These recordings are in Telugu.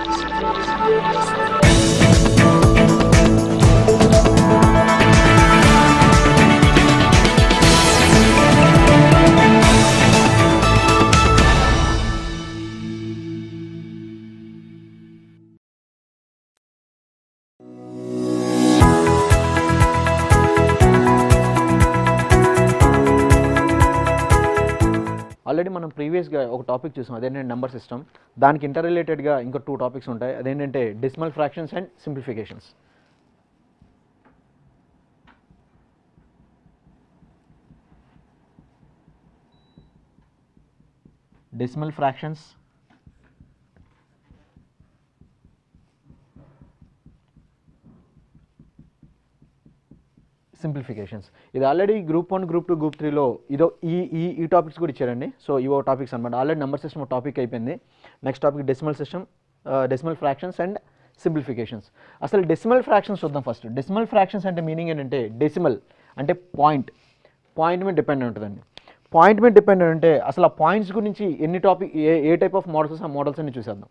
ఆల్రెడీ మనం ప్రీవియస్గా ఒక టాపిక్ చూసాం అదేంటంటే నెంబర్ సిస్టమ్ దానికి ఇంటర్ రిలేటెడ్గా ఇంకా టూ టాపిక్స్ ఉంటాయి అదేంటంటే decimal fractions and simplifications decimal fractions simplifications ఇది already group one group two group త్రీలో ఇదో ఈ ఈ ఈ టాపిక్స్ కూడా ఇచ్చారండి సో ఇవో టాపిక్స్ అనమాట ఆల్రెడీ నెంబర్ సిస్టమ్ టాపిక్ అయిపోయింది next topic decimal system decimal fractions and simplifications అసలు డెసిమల్ ఫ్రాక్షన్స్ చూద్దాం ఫస్ట్ డెసిమల్ ఫ్రాక్షన్స్ అంటే మీనింగ్ ఏంటంటే డెసిమల్ అంటే పాయింట్ పాయింట్ మీద డిపెండ్ ఉంటుందండి పాయింట్ మీద డిపెండ్ అంటే అసలు ఆ పాయింట్స్ గురించి ఎన్ని టాపిక్ ఏ ఏ టైప్ ఆఫ్ మోడల్స్ ఆ మోడల్స్ అన్ని చూసేద్దాం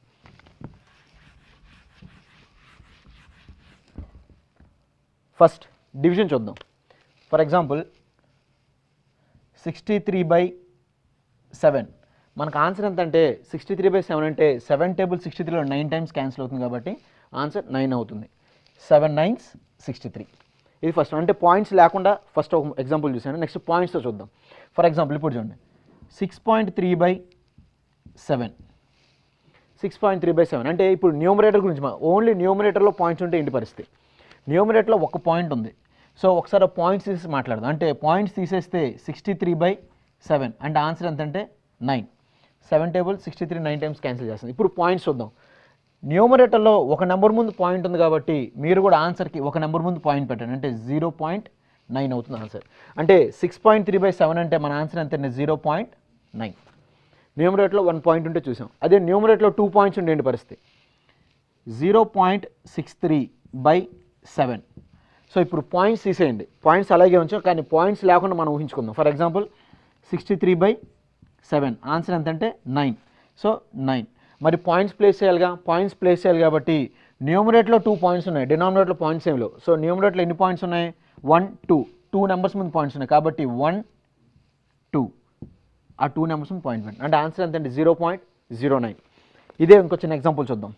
ఫస్ట్ డివిజన్ చూద్దాం for example sixty three by seven మనకు ఆన్సర్ ఎంత అంటే సిక్స్టీ త్రీ బై సెవెన్ అంటే సెవెన్ టేబుల్ సిక్స్టీ త్రీలో నైన్ టైమ్స్ క్యాన్సిల్ అవుతుంది కాబట్టి ఆన్సర్ నైన్ అవుతుంది సెవెన్ నైన్స్ సిక్స్టీ త్రీ ఇది ఫస్ట్ అంటే పాయింట్స్ లేకుండా ఫస్ట్ ఒక ఎగ్జాంపుల్ చూసాను నెక్స్ట్ పాయింట్స్తో చూద్దాం ఫర్ ఎగ్జాంపుల్ ఇప్పుడు చూడండి six point three by seven six point three by seven అంటే ఇప్పుడు న్యూమరేటర్ గురించి ఓన్లీ న్యూమరేటర్లో పాయింట్స్ ఉంటే ఏంటి పరిస్థితి న్యూమరేటర్లో ఒక పాయింట్ ఉంది సో ఒకసారి పాయింట్స్ తీసి మాట్లాడదాం అంటే పాయింట్స్ తీసేస్తే సిక్స్టీ త్రీ బై సెవెన్ అంటే ఆన్సర్ ఎంత అంటే nine seven table sixty three nine times cancel చేస్తుంది ఇప్పుడు పాయింట్స్ చూద్దాం న్యూమరేటర్లో ఒక నెంబర్ ముందు పాయింట్ ఉంది కాబట్టి మీరు కూడా ఆన్సర్కి ఒక నెంబర్ ముందు పాయింట్ పెట్టండి అంటే జీరో పాయింట్ నైన్ అవుతుంది ఆన్సర్ అంటే six point three by seven అంటే మన ఆన్సర్ ఎంత జీరో పాయింట్ నైన్ న్యూమరేట్లో వన్ పాయింట్ ఉంటే చూసాం అదే న్యూమరేట్లో టూ పాయింట్స్ ఉండేంటి పరిస్థితి zero point six three by seven so ఇప్పుడు పాయింట్స్ తీసేయండి పాయింట్స్ అలాగే ఉంచాం కానీ పాయింట్స్ లేకుండా మనం ఊహించుకుందాం for example sixty three by seven answer ఎంత అంటే నైన్ సో నైన్ మరి పాయింట్స్ ప్లేస్ చేయాలిగా పాయింట్స్ ప్లేస్ చేయాలి కాబట్టి న్యూమరేట్లో టూ పాయింట్స్ ఉన్నాయి డినామినేట్లో పాయింట్స్ ఏమి లేవు సో న్యూమరేట్లో ఎన్ని పాయింట్స్ ఉన్నాయి వన్ టూ టూ నెంబర్స్ ముందు పాయింట్స్ ఉన్నాయి కాబట్టి వన్ టూ ఆ టూ నెంబర్స్ ముందు పాయింట్ పెట్టండి అంటే ఆన్సర్ ఎంత అంటే జీరో పాయింట్ జీరో నైన్ ఇదే ఇంకో చిన్న ఎగ్జాంపుల్ చూద్దాం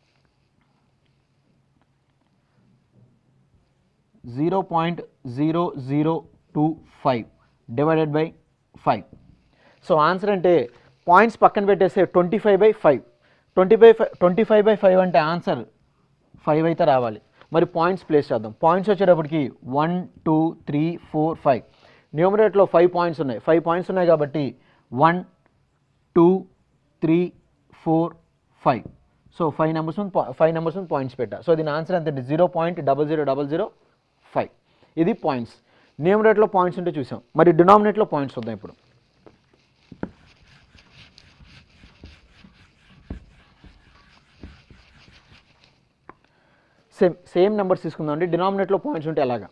zero point zero zero two five divided by five so answer అంటే పాయింట్స్ పక్కన పెట్టేస్తే twenty five by five twenty by five twenty five by five అంటే ఆన్సర్ ఫైవ్ అయితే రావాలి మరి పాయింట్స్ ప్లేస్ చేద్దాం పాయింట్స్ వచ్చేటప్పటికి one two three four five న్యూమరేట్లో ఫైవ్ పాయింట్స్ ఉన్నాయి ఫైవ్ పాయింట్స్ ఉన్నాయి కాబట్టి one two three four five so five numbers five numbers points పెట్టా సో దీని ఆన్సర్ ఎంత zero point double zero double zero five ఇది పాయింట్స్ న్యూమరేట్లో పాయింట్స్ ఉంటే చూసాం మరి డినామినేట్లో పాయింట్స్ చూద్దాం ఇప్పుడు సేమ్ సేమ్ నెంబర్స్ తీసుకుందాం అండి డినామినేట్లో పాయింట్స్ ఉంటే ఎలాగా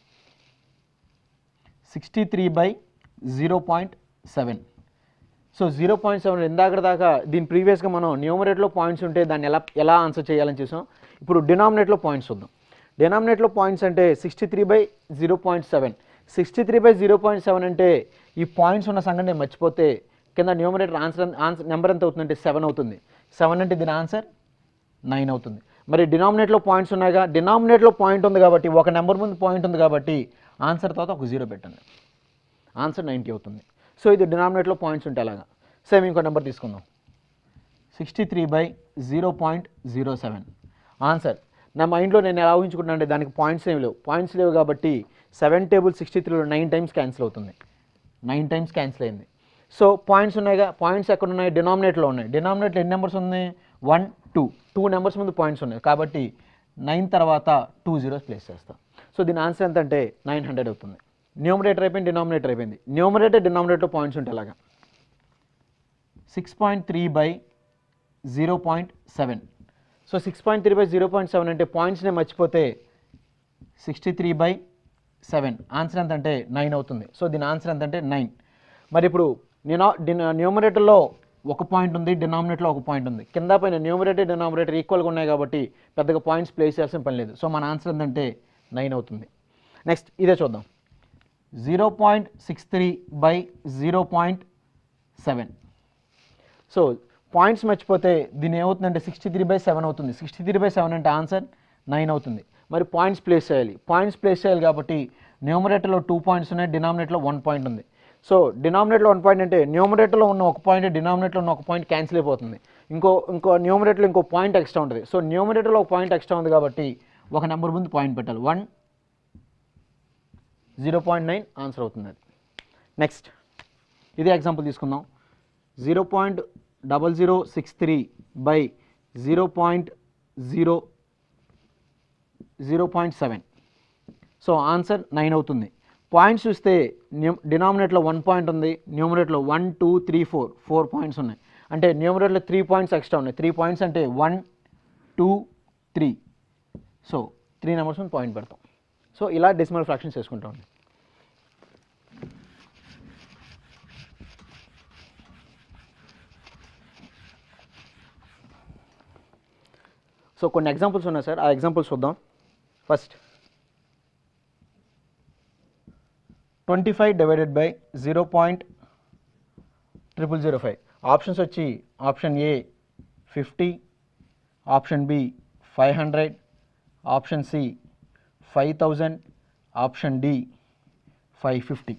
sixty three by zero point seven so zero point seven ఇందాక దాకా దీని ప్రీవియస్గా మనం న్యూమరేట్లో పాయింట్స్ ఉంటే దాన్ని ఎలా ఎలా ఆన్సర్ చేయాలని చూసాం ఇప్పుడు డినామినేట్లో పాయింట్స్ చూద్దాం డినామినేట్లో పాయింట్స్ అంటే sixty three by zero point seven sixty three by zero point seven అంటే ఈ పాయింట్స్ ఉన్న సంగతి నేను మర్చిపోతే కింద న్యూమరేటర్ ఆన్సర్ ఆన్సర్ నెంబర్ ఎంత అవుతుందంటే సెవెన్ అవుతుంది సెవెన్ అంటే దీని ఆన్సర్ నైన్ అవుతుంది మరి డినామినేట్లో పాయింట్స్ ఉన్నాయిగా డినామినేట్లో పాయింట్ ఉంది కాబట్టి ఒక నెంబర్ ముందు పాయింట్ ఉంది కాబట్టి ఆన్సర్ తర్వాత ఒక జీరో పెట్టండి ఆన్సర్ నైంటీ అవుతుంది సో ఇది డినామినేట్లో పాయింట్స్ ఉంటే అలాగా సేమ్ ఇంకో నెంబర్ తీసుకుందాం sixty three by zero point zero seven answer నా మైండ్లో నేను ఎలా ఊహించుకుంటున్నా అంటే దానికి పాయింట్స్ ఏమి లేవు పాయింట్స్ లేవు కాబట్టి సెవెన్ టేబుల్ సిక్స్టీ త్రీలో నైన్ టైమ్స్ క్యాన్సిల్ అవుతుంది నైన్ టైమ్స్ క్యాన్సిల్ అయింది సో పాయింట్స్ ఉన్నాయిగా పాయింట్స్ ఎక్కడ ఉన్నాయి డినామినేట్లో ఉన్నాయి డినామినేట్లో ఎన్ని నెంబర్స్ ఉన్నాయి వన్ టూ టూ నెంబర్స్ ముందు పాయింట్స్ ఉన్నాయి కాబట్టి నైన్ తర్వాత టూ జీరోస్ ప్లేస్ చేస్తాం సో దీని ఆన్సర్ ఎంత అంటే నైన్ హండ్రెడ్ అవుతుంది న్యూమరేటర్ అయిపోయింది డినామినేటర్ అయిపోయింది న్యూమరేటర్ డినామినేటర్ పాయింట్స్ ఉంటే అలాగా six point three by zero point seven so six point three by zero point seven అంటే పాయింట్స్నే మర్చిపోతే sixty three by seven answer ఎంత అంటే నైన్ అవుతుంది సో దీని ఆన్సర్ ఎంత అంటే నైన్ మరి ఇప్పుడు నేను న్యూమరేటర్లో ఒక పాయింట్ ఉంది డినామినేట్లో ఒక పాయింట్ ఉంది కింద పైన న్యూమరేటర్ డినామినేటర్ ఈక్వల్గా ఉన్నాయి కాబట్టి పెద్దగా పాయింట్స్ ప్లేస్ చేయాల్సిన పని లేదు సో మన ఆన్సర్ ఏంటంటే నైన్ అవుతుంది నెక్స్ట్ ఇదే చూద్దాం zero point six three by zero point seven so points మర్చిపోతే దీని ఏమవుతుందంటే సిక్స్టీ త్రీ బై సెవెన్ అవుతుంది సిక్స్టీ త్రీ బై సెవెన్ అంటే ఆన్సర్ నైన్ అవుతుంది మరి పాయింట్స్ ప్లేస్ చేయాలి పాయింట్స్ ప్లేస్ చేయాలి కాబట్టి న్యూమరేటర్లో టూ పాయింట్స్ ఉన్నాయి డినామినేటర్లో వన్ పాయింట్ ఉంది సో డినామినేటర్లో వన్ పాయింట్ అంటే న్యూమరేటర్లో ఉన్న ఒక పాయింట్ డినామినేటర్లో ఉన్న ఒక పాయింట్ క్యాన్సిల్ అయిపోతుంది ఇంకో ఇంకో న్యూమరేటర్లో ఇంకో పాయింట్ ఎక్స్ట్రా ఉంటుంది సో న్యూమరేటర్లో ఒక పాయింట్ ఎక్స్ట్రా ఉంది కాబట్టి ఒక నెంబర్ ముందు పాయింట్ పెట్టాలి one zero point nine answer అవుతుంది అది నెక్స్ట్ ఇదే ఎగ్జాంపుల్ తీసుకుందాం zero point double zero six three by zero point zero zero point seven so answer nine అవుతుంది పాయింట్స్ చూస్తే న్యూ డినామినేట్లో వన్ పాయింట్ ఉంది న్యూమరేట్లో one two three four four points ఉన్నాయి అంటే న్యూమరేట్లో త్రీ పాయింట్స్ ఎక్స్ట్రా ఉన్నాయి త్రీ పాయింట్స్ అంటే one two three so three numbers మీద పాయింట్ పెడతాం సో ఇలా డెసిమల్ ఫ్రాక్షన్స్ చేసుకుంటాం సో కొన్ని ఎగ్జాంపుల్స్ ఉన్నాయి సార్ ఆ ఎగ్జాంపుల్స్ చూద్దాం first twenty five divided by zero point triple zero five options వచ్చి option A fifty option B five hundred option C five thousand option D five fifty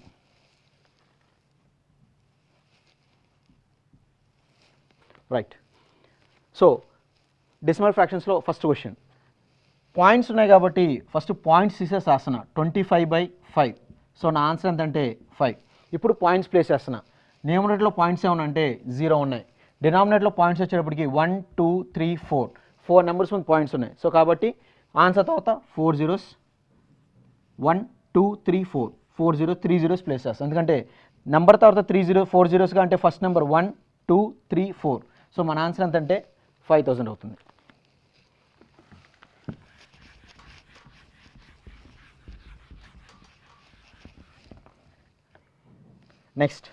right so decimal ఫ్రాక్షన్స్లో ఫస్ట్ క్వశ్చన్ పాయింట్స్ ఉన్నాయి కాబట్టి ఫస్ట్ పాయింట్స్ తీసేసి రాస్తున్నా twenty five by five so నా ఆన్సర్ ఎంతంటే ఫైవ్ ఇప్పుడు పాయింట్స్ ప్లేస్ చేస్తున్నా న్యూమరేటర్లో పాయింట్స్ ఏమన్నా అంటే జీరో ఉన్నాయి డినామినేట్లో పాయింట్స్ వచ్చేటప్పటికి one two three four four numbers ముందు పాయింట్స్ ఉన్నాయి సో కాబట్టి ఆన్సర్ తర్వాత four zeros one two three four four zero three zeros place చేస్తాం ఎందుకంటే నెంబర్ తర్వాత త్రీ జీరో ఫోర్ జీరోస్గా అంటే first number one two three four so మన ఆన్సర్ ఎంత అంటే ఫైవ్ థౌసండ్ అవుతుంది next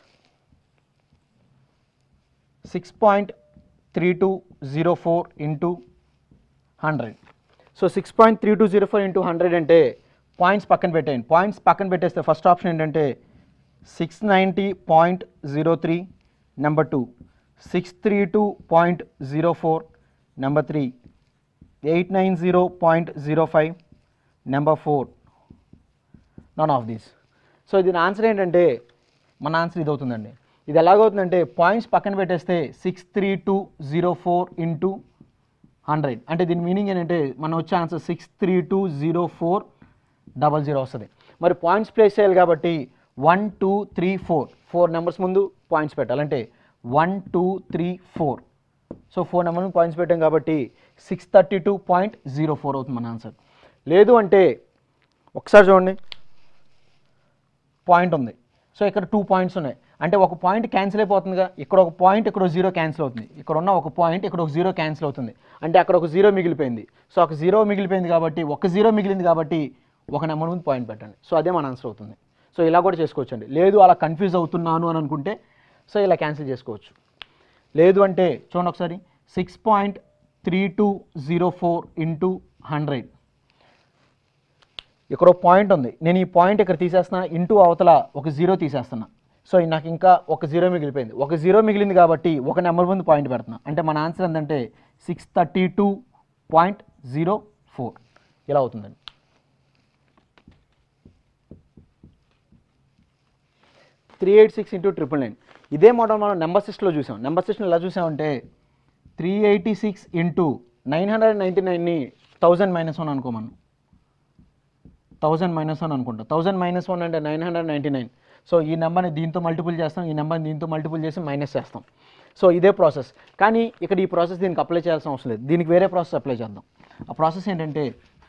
six point three two zero four into hundred so six point three two zero four into hundred అంటే పాయింట్స్ పక్కన పెట్టేయండి పాయింట్స్ పక్కన పెట్టేస్తే ఫస్ట్ ఆప్షన్ ఏంటంటే six ninety point zero three number two six three two point zero four number three eight nine zero point zero five number four none of these so దీని ఆన్సర్ ఏంటంటే మన ఆన్సర్ ఇది అవుతుందండి ఇది ఎలాగవుతుందంటే పాయింట్స్ పక్కన పెట్టేస్తే six three two zero four into hundred అంటే దీని మీనింగ్ ఏంటంటే మనం వచ్చే answer six three two zero four double zero వస్తుంది మరి పాయింట్స్ ప్లేస్ చేయాలి కాబట్టి one two three four four numbers ముందు పాయింట్స్ పెట్టాలంటే one two three four so four number ముందు పాయింట్స్ పెట్టాం కాబట్టి six thirty two point zero four అవుతుంది మన ఆన్సర్ లేదు అంటే ఒకసారి చూడండి పాయింట్ ఉంది సో ఇక్కడ టూ పాయింట్స్ ఉన్నాయి అంటే ఒక పాయింట్ క్యాన్సిల్ అయిపోతుందిగా ఇక్కడ ఒక పాయింట్ ఇక్కడ ఒక జీరో క్యాన్సిల్ అవుతుంది ఇక్కడ ఉన్న ఒక పాయింట్ ఇక్కడ ఒక జీరో క్యాన్సిల్ అవుతుంది అంటే అక్కడ ఒక జీరో మిగిలిపోయింది సో ఒక జీరో మిగిలిపోయింది కాబట్టి ఒక జీరో మిగిలింది కాబట్టి ఒక నెంబర్ ముందు పాయింట్ పెట్టండి సో అదే మన ఆన్సర్ అవుతుంది సో ఇలా కూడా చేసుకోవచ్చండి లేదు అలా కన్ఫ్యూజ్ అవుతున్నాను అని అనుకుంటే సో ఇలా క్యాన్సిల్ చేసుకోవచ్చు లేదు అంటే చూడండి ఒకసారి six point three two zero four into hundred ఇక్కడ ఒక పాయింట్ ఉంది నేను ఈ పాయింట్ ఇక్కడ తీసేస్తున్నా ఇంటూ అవతల ఒక జీరో తీసేస్తున్నా సో నాకు ఇంకా ఒక జీరో మిగిలిపోయింది ఒక జీరో మిగిలింది కాబట్టి ఒక నెంబర్ ముందు పాయింట్ పెడుతున్నా అంటే మన ఆన్సర్ ఏంటంటే six thirty two point zero four ఇలా అవుతుందండి three eight six into triple nine ఇదే మోడల్ మనం నెంబర్ సిస్ట్లో చూసాం నెంబర్ సిస్టమ్ ఎలా చూసామంటే three eighty six into nine hundred ninety నైన్ని థౌజండ్ మైనస్ వన్ అనుకో మనం థౌజండ్ మైనస్ వన్ అనుకుంటా థౌజండ్ మైనస్ వన్ అంటే nine hundred ninety nine so ఈ నెంబర్ని దీంతో మల్టిపుల్ చేస్తాం ఈ నెంబర్ని దీంతో మల్టిపుల్ చేసి మైనస్ చేస్తాం సో ఇదే ప్రాసెస్ కానీ ఇక్కడ ఈ ప్రాసెస్ దీనికి అప్లై చేయాల్సిన అవసరం లేదు దీనికి వేరే ప్రాసెస్ అప్లై చేద్దాం ఆ ప్రాసెస్ ఏంటంటే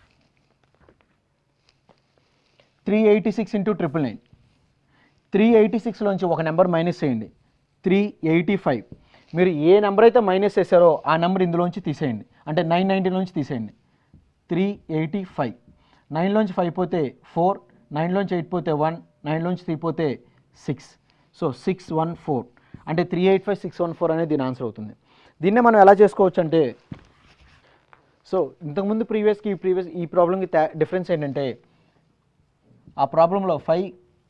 three eighty six into triple nine three eighty సిక్స్లోంచి ఒక నెంబర్ మైనస్ చేయండి త్రీ ఎయిటీ ఫైవ్ మీరు ఏ నెంబర్ అయితే మైనస్ చేశారో ఆ నెంబర్ ఇందులోంచి తీసేయండి అంటే నైన్ నైంటీలోంచి తీసేయండి త్రీ ఎయిటీ ఫైవ్ నైన్లోంచి ఫైవ్ పోతే ఫోర్ నైన్లోంచి ఎయిట్ పోతే వన్ నైన్లోంచి త్రీ పోతే six so six one four అంటే three eight five six one four అనేది దీని ఆన్సర్ అవుతుంది దీన్నే మనం ఎలా చేసుకోవచ్చు అంటే సో ఇంతకుముందు ప్రీవియస్కి ఈ ప్రీవియస్ ఈ ప్రాబ్లంకి డిఫరెన్స్ ఏంటంటే ఆ ప్రాబ్లంలో five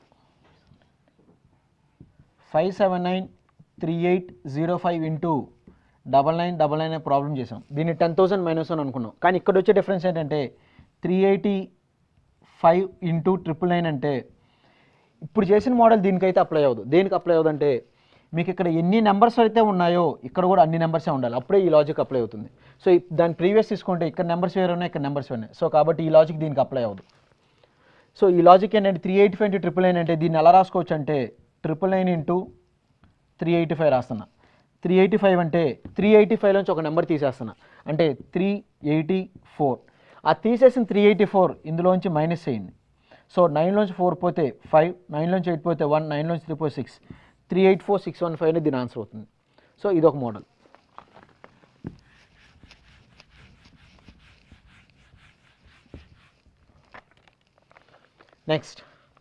five seven nine three eight zero five into double nine double nine అనే ప్రాబ్లం చేసాం దీన్ని టెన్ థౌసండ్ మైనస్ వన్ అనుకున్నాం కానీ ఇక్కడ వచ్చే డిఫరెన్స్ ఏంటంటే three eighty five into triple nine అంటే ఇప్పుడు చేసిన మోడల్ దీనికైతే అప్లై అవ్వదు దేనికి అప్లై అవ్వదు అంటే మీకు ఇక్కడ ఎన్ని నెంబర్స్ అయితే ఉన్నాయో ఇక్కడ కూడా అన్ని నెంబర్సే ఉండాలి అప్పుడే ఈ లాజిక్ అప్లై అవుతుంది సో ఇప్- దాని ప్రీవియస్ తీసుకుంటే ఇక్కడ నెంబర్స్ వేరే ఉన్నాయి ఇక్కడ నెంబర్స్ ఉన్నాయి సో కాబట్టి ఈ లాజిక్ దీనికి అప్లై అవ్వదు సో ఈ లాజిక్ ఏంటంటే three eighty five into triple nine అంటే దీన్ని ఎలా రాసుకోవచ్చు అంటే triple nine into three eighty five రాస్తున్నా త్రీ ఎయిటీ ఫైవ్ అంటే త్రీ ఎయిటీ ఫైవ్ నుంచి ఒక నెంబర్ తీసేస్తున్నా అంటే త్రీ ఎయిటీ ఫోర్ ఆ తీసేసిన త్రీ ఎయిటీ ఫోర్ ఇందులోంచి మైనస్ చేయండి సో నైన్లోంచి ఫోర్ పోతే ఫైవ్ నైన్లోంచి ఎయిట్ పోతే వన్ నైన్లోంచి త్రీ పోతే six three eight four six one five అనేది దీని ఆన్సర్ అవుతుంది సో ఇది ఒక model next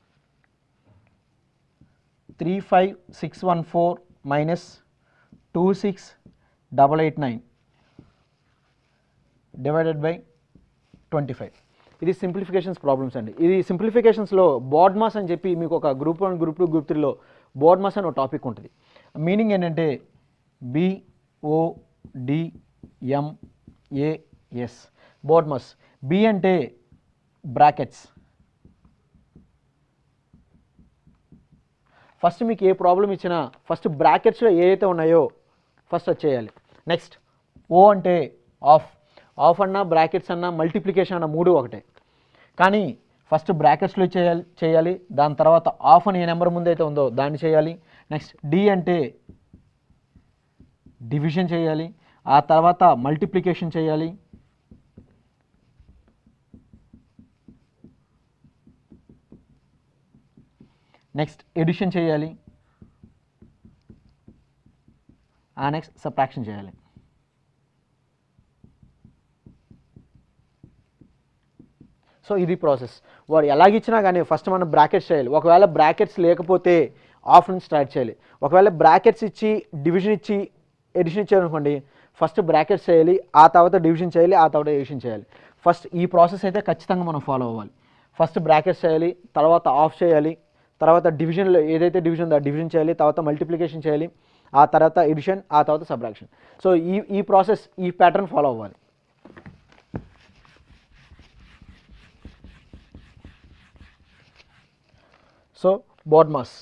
three five six one four minus two six double eight nine divided by twenty five ఇది సింప్లిఫికేషన్స్ ప్రాబ్లమ్స్ అండి ఇది సింప్లిఫికేషన్స్లో బోర్డ్ మాస్ అని చెప్పి మీకు ఒక group one group two group త్రీలో బోర్డ్ మాస్ అని ఒక టాపిక్ ఉంటుంది మీనింగ్ ఏంటంటే బిఓడిఎంఏఎస్ బోర్డ్ మాస్ బి అంటే బ్రాకెట్స్ ఫస్ట్ మీకు ఏ ప్రాబ్లం ఇచ్చినా ఫస్ట్ బ్రాకెట్స్లో ఏ అయితే ఉన్నాయో ఫస్ట్ వచ్చేయాలి నెక్స్ట్ ఓ అంటే ఆఫ్ ఆఫ్ అన్నా బ్రాకెట్స్ అన్నా మల్టిప్లికేషన్ అన్న మూడు ఒకటే కానీ ఫస్ట్ బ్రాకెట్స్లో చేయాలి చేయాలి దాని తర్వాత ఆఫ్ అని ఏ నెంబర్ ముందైతే ఉందో దాన్ని చేయాలి నెక్స్ట్ డి అంటే డివిజన్ చేయాలి ఆ తర్వాత మల్టిప్లికేషన్ చేయాలి నెక్స్ట్ ఎడిషన్ చేయాలి ఆ నెక్స్ట్ సబ్ట్రాక్షన్ చేయాలి సో ఇది ప్రాసెస్ వాడు ఎలాగిచ్చినా కానీ ఫస్ట్ మనం బ్రాకెట్స్ చేయాలి ఒకవేళ బ్రాకెట్స్ లేకపోతే ఆఫ్ నుంచి స్టార్ట్ చేయాలి ఒకవేళ బ్రాకెట్స్ ఇచ్చి డివిజన్ ఇచ్చి ఎడిషన్ ఇచ్చారనుకోండి ఫస్ట్ బ్రాకెట్స్ చేయాలి ఆ తర్వాత డివిజన్ చేయాలి ఆ తర్వాత ఎడిషన్ చేయాలి ఫస్ట్ ఈ ప్రాసెస్ అయితే ఖచ్చితంగా మనం ఫాలో అవ్వాలి ఫస్ట్ బ్రాకెట్స్ చేయాలి తర్వాత ఆఫ్ చేయాలి తర్వాత డివిజన్లో ఏదైతే డివిజన్ ఉందో ఆ డివిజన్ చేయాలి తర్వాత మల్టిప్లికేషన్ చేయాలి ఆ తర్వాత ఎడిషన్ ఆ తర్వాత సబ్రాక్షన్ సో ఈ ఈ ప్రాసెస్ ఈ ప్యాటర్న్ ఫాలో అవ్వాలి సో బోర్డ్మాస్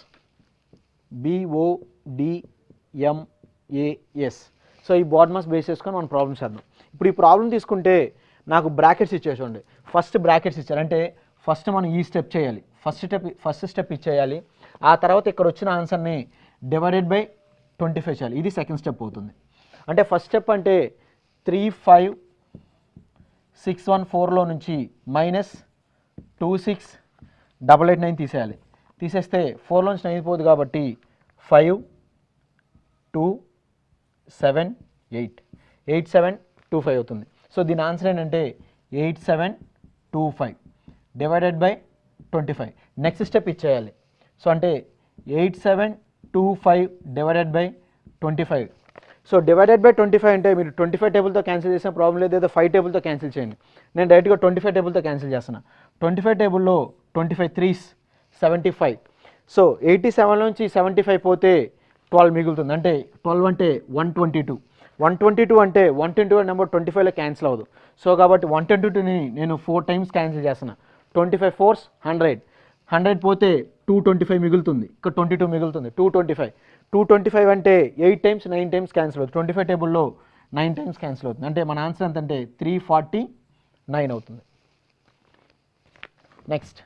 బిఓడిఎంఏఎస్ సో ఈ బోర్డ్మాస్ బేస్ చేసుకొని మనం ప్రాబ్లమ్ చేద్దాం ఇప్పుడు ఈ ప్రాబ్లం తీసుకుంటే నాకు బ్రాకెట్స్ ఇచ్చేసండి ఫస్ట్ బ్రాకెట్స్ ఇచ్చారు అంటే ఫస్ట్ మనం ఈ స్టెప్ చేయాలి ఫస్ట్ స్టెప్ ఫస్ట్ స్టెప్ ఇచ్చేయాలి ఆ తర్వాత ఇక్కడ వచ్చిన ఆన్సర్ని డివైడెడ్ బై ట్వంటీ ఫైవ్ చేయాలి ఇది సెకండ్ స్టెప్ అవుతుంది అంటే ఫస్ట్ స్టెప్ అంటే త్రీ ఫైవ్ సిక్స్ వన్ ఫోర్లో నుంచి minus two six double eight nine తీసేయాలి తీసేస్తే ఫోర్లో నుంచి నైన్ పోదు కాబట్టి five two seven eight eight seven two five అవుతుంది సో దీని ఆన్సర్ ఏంటంటే eight seven two five divided by twenty five next step ఇచ్చేయాలి సో అంటే eight seven two five divided by twenty five so divided by twenty five అంటే మీరు ట్వంటీ ఫైవ్ టేబుల్తో క్యాన్సిల్ చేసిన ప్రాబ్లం లేదు ఏదో ఫైవ్ టేబుల్తో క్యాన్సిల్ చేయండి నేను డైరెక్ట్గా ట్వంటీ ఫైవ్ టేబుల్తో క్యాన్సిల్ చేస్తున్నా ట్వంటీ ఫైవ్ టేబుల్లో twenty five threes seventy five so eighty seven నుంచి సెవెంటీ ఫైవ్ పోతే ట్వెల్వ్ మిగులుతుంది అంటే ట్వెల్వ్ అంటే one twenty two one twenty two అంటే one twenty one number twenty ఫైవ్లో క్యాన్సిల్ అవ్వదు సో కాబట్టి వన్ ట్వంటీ టూని నేను ఫోర్ టైమ్స్ క్యాన్సిల్ చేస్తున్నా twenty five fours hundred hundred పోతే టూ ట్వంటీ ఫైవ్ మిగులుతుంది ఇక్కడ ట్వంటీ టూ మిగులుతుంది two twenty five two twenty five అంటే eight times nine times cancel అవుతుంది ట్వంటీ ఫైవ్ టేబుల్లో నైన్ టైమ్స్ క్యాన్సిల్ అవుతుంది అంటే మన ఆన్సర్ ఎంత అంటే త్రీ ఫార్టీ నైన్ అవుతుంది next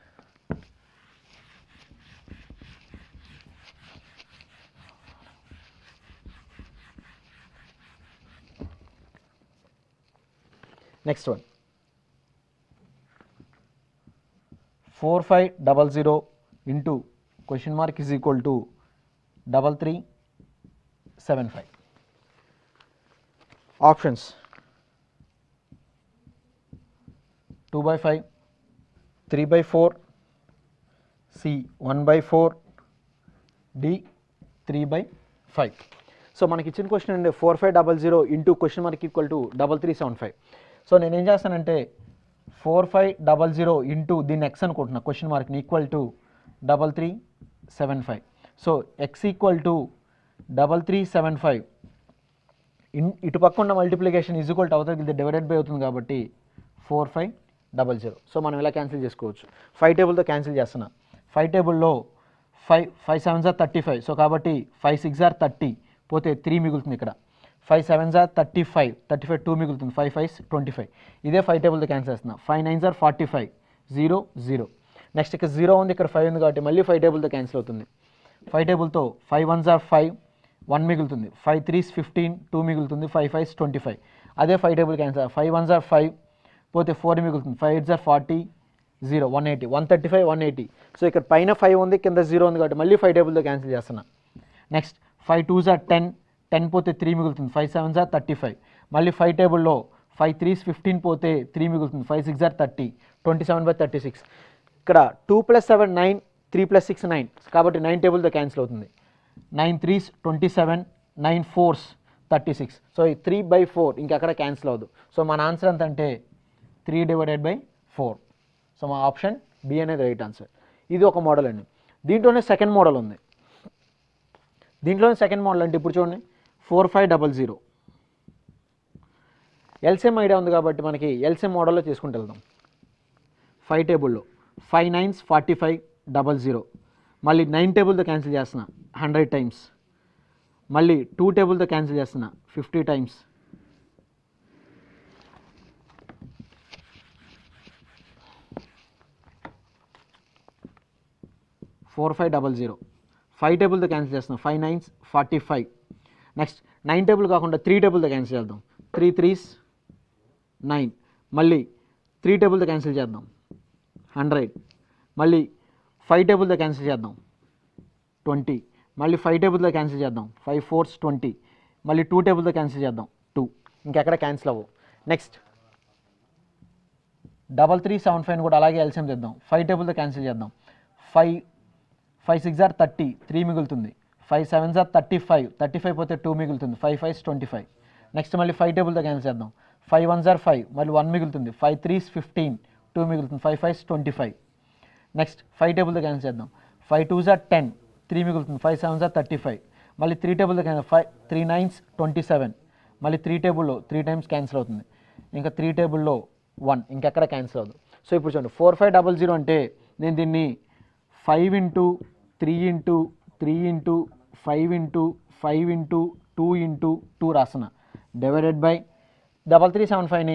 next one four five double zero into question mark is equal to double three seven five options two by five three by four C one by four D three by five so మనకి ఇచ్చిన క్వశ్చన్ అండి four five double zero into question mark equal to double three seven five so నేను ఏం చేస్తానంటే four five double zero into దీన్ని ఎక్స్ అనుకుంటున్నా క్వశ్చన్ మార్క్ని equal to double three seven five so X equal to double three seven five in ఇటు పక్క ఉన్న మల్టిప్లికేషన్ ఈజ్ ఈక్వల్ టు అవతలకి ఇది డివైడెడ్ బై అవుతుంది కాబట్టి four five double zero so మనం ఇలా క్యాన్సిల్ చేసుకోవచ్చు ఫైవ్ టేబుల్తో క్యాన్సిల్ చేస్తున్నా ఫైవ్ టేబుల్లో five five seven are thirty five so కాబట్టి ఫైవ్ సిక్స్ జార్ థర్టీ పోతే త్రీ మిగులుతుంది ఇక్కడ five seven are thirty five thirty five two మిగులుతుంది ఫైవ్ ఫైవ్ ట్వంటీ ఫైవ్ ఇదే ఫైవ్ టేబుల్తో క్యాన్సిల్ చేస్తున్నా five nine are forty five zero zero next ఇక్కడ జీరో ఉంది ఇక్కడ ఫైవ్ ఉంది కాబట్టి మళ్ళీ ఫైవ్ టేబుల్తో క్యాన్సిల్ అవుతుంది ఫైవ్ టేబుల్తో five one are five one మిగులుతుంది ఫైవ్ త్రీస్ ఫిఫ్టీన్ టూ మిగులుతుంది ఫైవ్ ఫైవ్స్ ట్వంటీ ఫైవ్ అదే five table cancel five one are five పోతే ఫోర్ మిగులుతుంది five eight are forty zero one eighty one thirty five one eighty so ఇక్కడ పైన ఫైవ్ ఉంది కింద జీరో ఉంది కాబట్టి మళ్ళీ ఫైవ్ టేబుల్తో క్యాన్సిల్ చేస్తున్నా next five two jar ten ten పోతే త్రీ మిగులుతుంది five seven are thirty five మళ్ళీ ఫైవ్ టేబుల్లో ఫైవ్ త్రీస్ ఫిఫ్టీన్ పోతే త్రీ మిగులుతుంది five six are thirty twenty seven by thirty six ఇక్కడ two plus seven nine three plus six nine కాబట్టి నైన్ టేబుల్తో క్యాన్సిల్ అవుతుంది nine threes twenty seven nine fours thirty six so ఈ త్రీ బై ఫోర్ ఇంకెక్కడ క్యాన్సిల్ అవ్వదు సో మన ఆన్సర్ ఎంత అంటే three divided by four so మా ఆప్షన్ బి అనేది రైట్ ఆన్సర్ ఇది ఒక మోడల్ అండి దీంట్లోనే సెకండ్ మోడల్ ఉంది దీంట్లోనే సెకండ్ మోడల్ అంటే ఇప్పుడు చూడండి four five double zero LCM idea ఉంది కాబట్టి మనకి ఎల్సిఎం మోడల్లో చేసుకుంటూ వెళ్దాం ఫైవ్ టేబుల్లో five nines forty five double zero మళ్ళీ నైన్ టేబుల్తో క్యాన్సిల్ చేస్తున్నా హండ్రెడ్ టైమ్స్ మళ్ళీ టూ టేబుల్తో క్యాన్సిల్ చేస్తున్నా fifty times four five double zero five టేబుల్తో క్యాన్సిల్ చేస్తున్నాం five nines forty five next nine table కాకుండా త్రీ టేబుల్తో క్యాన్సిల్ చేద్దాం త్రీ త్రీస్ నైన్ మళ్ళీ త్రీ టేబుల్తో క్యాన్సిల్ చేద్దాం హండ్రెడ్ మళ్ళీ ఫైవ్ టేబుల్తో క్యాన్సిల్ చేద్దాం ట్వంటీ మళ్ళీ ఫైవ్ టేబుల్తో క్యాన్సిల్ చేద్దాం ఫైవ్ ఫోర్స్ ట్వంటీ మళ్ళీ టూ టేబుల్తో క్యాన్సిల్ చేద్దాం టూ ఇంకెక్కడ క్యాన్సిల్ అవ్వవు next double three seven five కూడా అలాగే ఎల్సిఎం చేద్దాం ఫైవ్ టేబుల్తో క్యాన్సిల్ చేద్దాం five five six are thirty three మిగులుతుంది five sevens are thirty five thirty five పోతే టూ మిగులుతుంది five fives twenty five next మళ్ళీ ఫైవ్ టేబుల్తో క్యాన్సిల్ చేద్దాం ఫైవ్ వన్స్ ఆర్ ఫైవ్ మళ్ళీ వన్ మిగులుతుంది ఫైవ్ త్రీస్ ఫిఫ్టీన్ టూ మిగులుతుంది five fives twenty five next five టేబుల్తో క్యాన్సిల్ చేద్దాం five twos are ten three మిగులుతుంది five sevens are thirty five మళ్ళీ త్రీ టేబుల్తో cancel five three nines twenty seven మళ్ళీ త్రీ టేబుల్లో త్రీ టైమ్స్ క్యాన్సిల్ అవుతుంది ఇంకా త్రీ టేబుల్లో వన్ ఇంకెక్కడ క్యాన్సిల్ అవ్వదు సో ఇప్పుడు చూడండి ఫోర్ ఫైవ్ డబల్ జీరో అంటే నేను దీన్ని five into three into three into five into five into two into two రాస్తున్నా divided by double three seven ఫైవ్ని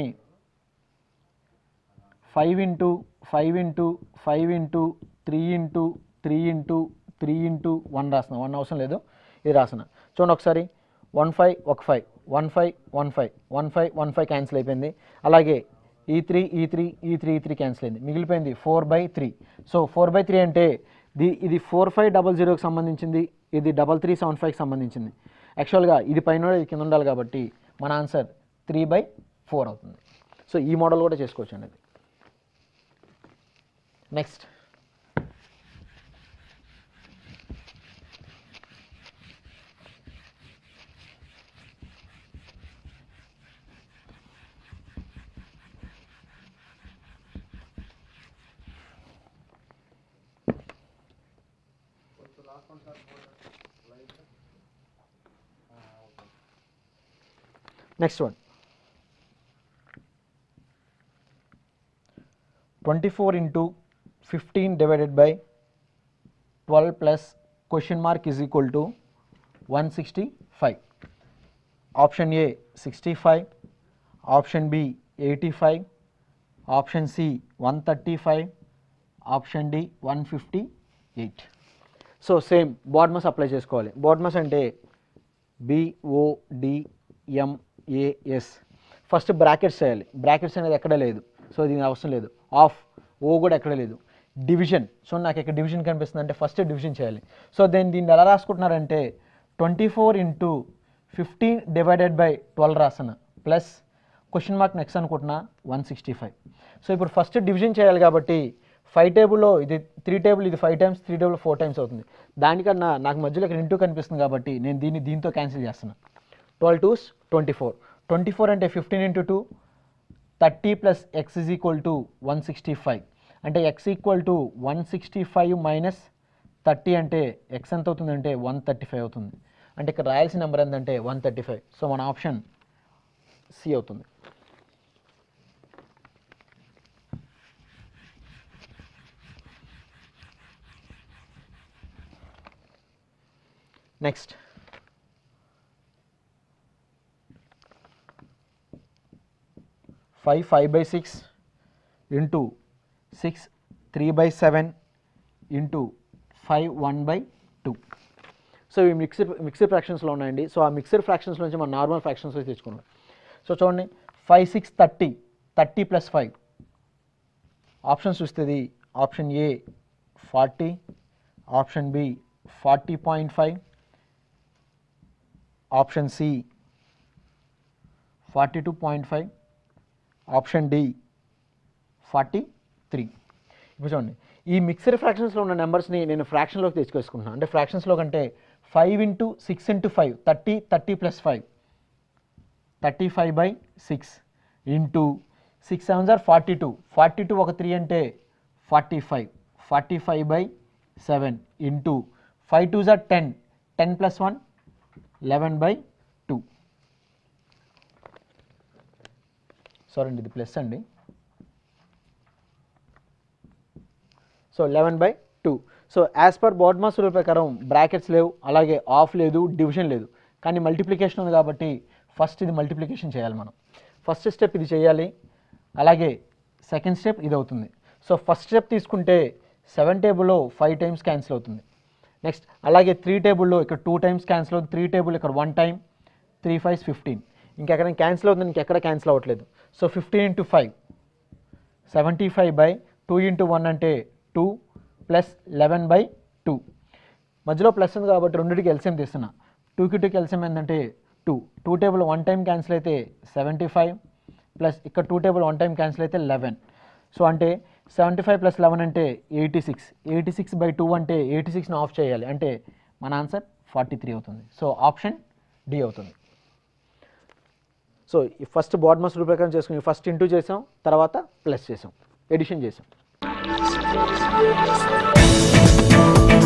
five into five into five into three into three into three into one రాస్తున్నా వన్ అవసరం లేదు ఇది రాసిన చూడండి ఒకసారి వన్ ఫైవ్ ఒక five one five one five one five one five cancel అయిపోయింది అలాగే ఈ త్రీ ఈ త్రీ ఈ త్రీ ఈ త్రీ క్యాన్సిల్ అయింది మిగిలిపోయింది four by three so four by three అంటే ది ఇది ఫోర్ ఫైవ్ డబల్ జీరోకి సంబంధించింది ఇది డబల్ త్రీ సెవెన్ ఫైవ్కి సంబంధించింది యాక్చువల్గా ఇది పైన ఇది కింద ఉండాలి కాబట్టి మన ఆన్సర్ త్రీ బై ఫోర్ అవుతుంది సో ఈ మోడల్ కూడా చేసుకోవచ్చు అండి అది next next one twenty four into fifteen divided by twelve plus question mark is equal to one sixty five option A sixty five option B eighty five option C one thirty five option D one fifty eight so same BODMAS apply చేసుకోవాలి బాడ్మస్ అంటే బిఓడిఎంఏఎస్ ఫస్ట్ బ్రాకెట్స్ చేయాలి బ్రాకెట్స్ అనేది ఎక్కడ లేదు సో దీని అవసరం లేదు ఆఫ్ ఓ కూడా ఎక్కడ లేదు డివిజన్ సో నాకు ఇక్కడ డివిజన్ కనిపిస్తుంది అంటే ఫస్ట్ డివిజన్ చేయాలి సో దెన్ దీన్ని ఎలా రాసుకుంటున్నారంటే twenty four into fifteen divided by twelve రాసిన ప్లస్ క్వశ్చన్ మార్క్ నెక్స్ట్ అనుకుంటున్నా వన్ సిక్స్టీ ఫైవ్ సో ఇప్పుడు ఫస్ట్ డివిజన్ చేయాలి కాబట్టి ఫైవ్ టేబుల్లో ఇది త్రీ టేబుల్ ఇది five times three table four times అవుతుంది దానికన్నా నాకు మధ్యలో ఇక్కడ ఇంటూ కనిపిస్తుంది కాబట్టి నేను దీన్ని దీంతో క్యాన్సిల్ చేస్తున్నాను twelve twos twenty four twenty four అంటే fifteen into two thirty plus x is equal to one sixty five అంటే x equal to one sixty five minus thirty అంటే ఎక్స్ ఎంత అవుతుందంటే వన్ థర్టీ ఫైవ్ అవుతుంది అంటే ఇక్కడ రాయాల్సిన నెంబర్ ఏంటంటే వన్ థర్టీ ఫైవ్ సో మన ఆప్షన్ సి అవుతుంది next five five by six into six three by seven into five one by two so ఇవి మిక్స్డ్ మిక్స్డ్ ఫ్రాక్షన్స్లో ఉన్నాయండి సో ఆ మిక్స్డ్ ఫ్రాక్షన్స్ నుంచి మనం నార్మల్ ఫ్రాక్షన్స్ తెచ్చుకున్నాం సో చూడండి five six thirty thirty plus five options చూస్తుంది option A forty option B forty point five option C forty two point five option D forty three ఇప్పుడు చూడండి ఈ మిక్సర్ ఫ్రాక్షన్స్లో ఉన్న నెంబర్స్ని నేను ఫ్రాక్షన్లోకి తెచ్చుకొసుకుంటున్నాను అంటే ఫ్రాక్షన్స్లో కంటే five into six into five thirty thirty plus five thirty five by six into six seven జార్ ఫార్టీ టూ ఫార్టీ టూ ఒక త్రీ అంటే forty five forty five by seven into five two jar ten ten plus one eleven by two sorry అండి ఇది ప్లస్ అండి so eleven by two so as per BODMAS rule ప్రకారం బ్రాకెట్స్ లేవు అలాగే ఆఫ్ లేదు డివిజన్ లేదు కానీ మల్టిప్లికేషన్ ఉంది కాబట్టి ఫస్ట్ ఇది మల్టిప్లికేషన్ చేయాలి మనం ఫస్ట్ స్టెప్ ఇది చేయాలి అలాగే సెకండ్ స్టెప్ ఇది అవుతుంది సో ఫస్ట్ స్టెప్ తీసుకుంటే సెవెన్ టేబుల్లో ఫైవ్ టైమ్స్ క్యాన్సిల్ అవుతుంది నెక్స్ట్ అలాగే త్రీ టేబుల్లో ఇక్కడ టూ టైమ్స్ క్యాన్సిల్ అవుతుంది త్రీ టేబుల్ ఇక్కడ one time three five fifteen ఇంకెక్కడ క్యాన్సిల్ అవుతుంది ఇంకెక్కడ క్యాన్సిల్ అవ్వట్లేదు so fifteen into five seventy five by two into one అంటే two plus eleven by two మధ్యలో ప్లస్ ఉంది కాబట్టి రెండింటికి ఎల్సిఎం తీస్తున్నా టూకి టూకి ఎల్సిఎం ఏంటంటే two two table one time cancel అయితే సెవెంటీ ఫైవ్ ప్లస్ ఇక్కడ two table one time cancel అయితే లెవెన్ సో అంటే సెవెంటీ ఫైవ్ ప్లస్ లెవెన్ అంటే eighty six eighty six by two అంటే ఎయిటీ సిక్స్ని ఆఫ్ చేయాలి అంటే మన ఆన్సర్ ఫార్టీ త్రీ అవుతుంది సో ఆప్షన్ డి అవుతుంది సో ఈ ఫస్ట్ బాడ్ మస్ రూల్ ప్రకారం చేసుకుని ఫస్ట్ ఇంటూ చేసాం తర్వాత ప్లస్ చేసాం ఎడిషన్ చేసాం